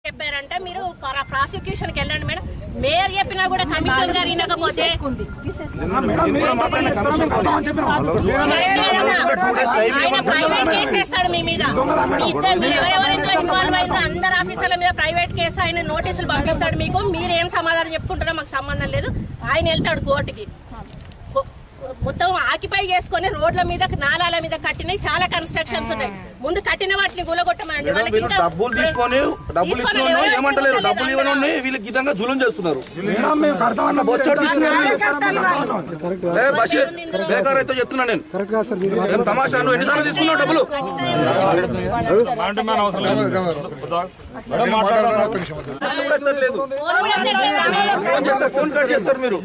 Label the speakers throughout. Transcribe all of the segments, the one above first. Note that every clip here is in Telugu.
Speaker 1: చెప్పారంటే మీరు ప్రాసిక్యూషన్ కి వెళ్ళండి మేడం మేయర్ చెప్పినా కూడా కమిషనర్ గారు వినకపోతే
Speaker 2: మేడం మీరు మా పైన ఇస్తారా మీకు అర్థమని చెప్పినాం
Speaker 1: ఆయన ప్రైవేట్ కేసు వేస్తాడు మీ మీద ఇద్దరు మీరు ఎవరెవరైతే ఇన్వాల్వ్ అయినా అందరు ఆఫీసర్ల మీద ప్రైవేట్ కేసు ఆయన నోటీసులు పంపిస్తాడు మీకు మీరు ఏం సమాధానం చెప్పుకుంటారో మాకు సంబంధం లేదు ఆయన వెళ్తాడు కోర్టుకి కో- మొత్తం ఆకిపై చేసుకొని రోడ్ల మీద నాలాల మీద కట్టినవి చాలా కన్స్ట్రక్షన్స్ ఉన్నాయి ముందు కట్టిన వాటిని గులగొట్టమండి
Speaker 3: మేడం
Speaker 1: వాళ్ళకి
Speaker 3: వీళ్ళు
Speaker 1: ఇంకా
Speaker 3: డబ్బులు తీసుకొని డబ్బులు
Speaker 1: తీసుకొని
Speaker 3: ఇచ్చిన
Speaker 1: ఎవరు
Speaker 3: ఏమంటలేరు
Speaker 1: కట్టలేదు
Speaker 3: డబ్బులు
Speaker 1: అందరూ.
Speaker 3: ఇవ్వని వీళ్ళకి విధంగా జులుం చేస్తున్నారు
Speaker 2: మేడం మేము కడతామన్నా
Speaker 3: బొచ్చాడు ఏ బషీర్ బేకార్ అయితే చెప్తున్నా నేను ఏం తమాషా నువ్వు ఎన్నిసార్లు తీసుకున్నావు డబ్బులు డబ్బులు కూడా ఎత్తట్లేదు. ఫోన్ చేస్తారు ఫోన్ కట్ చేస్తారు మీరు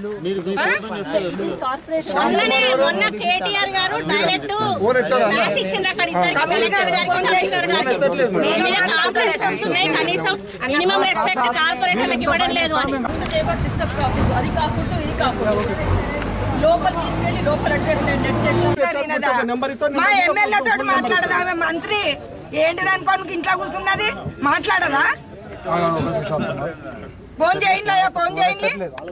Speaker 1: మొన్ననే మొన్న కేటీఆర్ గారు డైరెక్ట్ క్లాస్ ఇచ్చిండ్రు అక్కడ ఇద్దరికి కలెక్టర్ గారికి కమిషనర్ గారికి మీ మీద కాంప్లైంట్స్ వస్తున్నాయి కనీసం మినిమం రెస్పెక్ట్ కార్పొరేటర్లకు ఇవ్వడం లేదు అని
Speaker 4: లేబర్ సిస్టమ్ కాకూడదు అది కాకూడదు ఇది కాకూడదు లోపల తీసుకెళ్లి లోపల
Speaker 5: మా ఎమ్మెల్యే తోటి మాట్లాడదా ఆమె మంత్రి ఏంటిది అనుకోని ఇంట్లో కూర్చున్నది మాట్లాడదా ఫోన్ చేయండి అయ్యా ఫోన్ చేయండి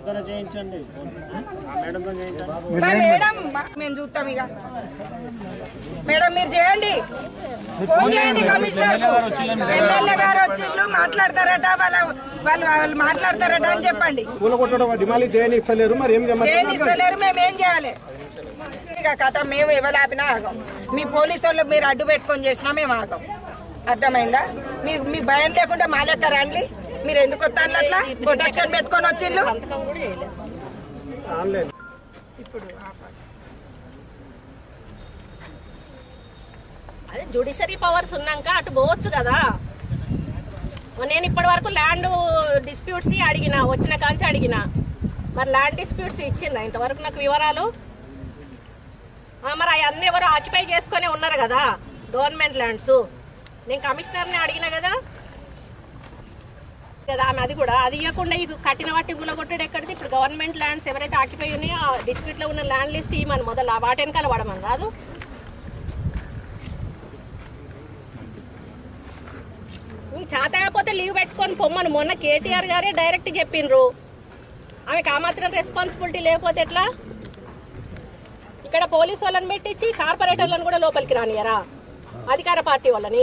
Speaker 5: మా మేడం మా- మేము చూస్తాం ఇక మేడం మీరు చేయండి ఫోన్ చేయండి కమిషనర్ ఎమ్మెల్యే గారు వచ్చిండ్రు మాట్లాడతారట వాళ్ళ వాళ్ళు వాళ్ళు మాట్లాడతారట అని చెప్పండి
Speaker 6: కూలగొట్టడం డిమాలి చేయనిస్తలేరు మరి ఏం చేయమంటారు?
Speaker 5: చేయనిస్తలేరు మేము ఏం చేయాలి ఇక కథ మేము ఎవరు ఆపినా ఆగం మీ పోలీసు వాళ్ళు మీరు అడ్డు పెట్టుకొని చేసినా మేము ఆగం అర్థమైందా మీ మీ భయం లేకుండా మా లెక్క రండి మీరు ఎందుకు వస్తారు అట్లా ప్రొటెక్షన్ పెట్టుకొని వచ్చిండ్రు
Speaker 1: సంతకం కూడా చేయలేదు
Speaker 6: ఆన్లైన్
Speaker 1: అదే జుడిషరీ పవర్స్ ఉన్నాక అటు పోవచ్చు కదా నేను ఇప్పటి వరకు ల్యాండ్ డిస్ప్యూట్స్ అడిగిన వచ్చిన కాల్చి అడిగిన మరి ల్యాండ్ డిస్ప్యూట్స్ ఇచ్చిందా ఇంతవరకు నాకు వివరాలు ఆ, మరి అవన్నీ ఎవరు ఆక్యుపై చేసుకొని ఉన్నారు కదా గవర్నమెంట్ ల్యాండ్స్ నేను కమిషనర్ని అడిగిన కదా కదా ఆమె అది కూడా అది ఇవ్వకుండా ఈ కట్టిన వాటి గులగొట్టడు ఎక్కడిది ఇప్పుడు గవర్నమెంట్ ల్యాండ్స్ ఎవరైతే ఆక్యుపై ఉన్నాయో ఆ డిస్ట్రిక్ట్ లో ఉన్న ల్యాండ్ లిస్ట్ ఇవ్వమని మొదలు ఆ వాటి వెనకాల పడమని కాదు నీకు చేత కాకపోతే లీవ్ పెట్టుకొని పొమ్మను మొన్న కేటీఆర్ గారే డైరెక్ట్ చెప్పిండ్రు ఆమెకు ఆ మాత్రం రెస్పాన్సిబిలిటీ లేకపోతే ఎట్లా ఇక్కడ పోలీసు వాళ్ళని పెట్టించి కార్పొరేటర్లను కూడా లోపలికి రానియరా అధికార పార్టీ వాళ్ళని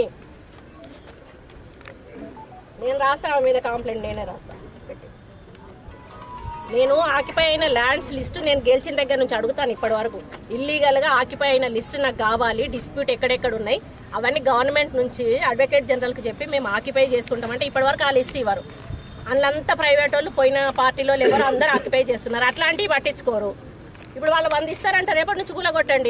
Speaker 1: నేను రాస్తా ఆమె మీద కంప్లైంట్ నేనే రాస్తా పెట్టి. నేను ఆక్యుపై అయిన ల్యాండ్స్ లిస్ట్ నేను గెలిచిన దగ్గర నుంచి అడుగుతాను ఇప్పటి వరకు ఇల్లీగల్ గా ఆక్యుపై అయిన లిస్ట్ నాకు కావాలి డిస్ప్యూట్ ఎక్కడెక్కడ ఉన్నాయి అవన్నీ గవర్నమెంట్ నుంచి అడ్వకేట్ జనరల్ కి చెప్పి మేము ఆక్యుపై చేసుకుంటామంటే ఇప్పటి వరకు ఆ లిస్ట్ ఇవ్వరు అందులో ప్రైవేట్ వాళ్ళు పోయిన పార్టీలో ఎవరు అందరూ ఆక్యుపై చేస్తున్నారు అట్లాంటివి పట్టించుకోరు ఇప్పుడు వాళ్ళు వంద ఇస్తారంటే రేపటి నుంచి కూలగొట్టండి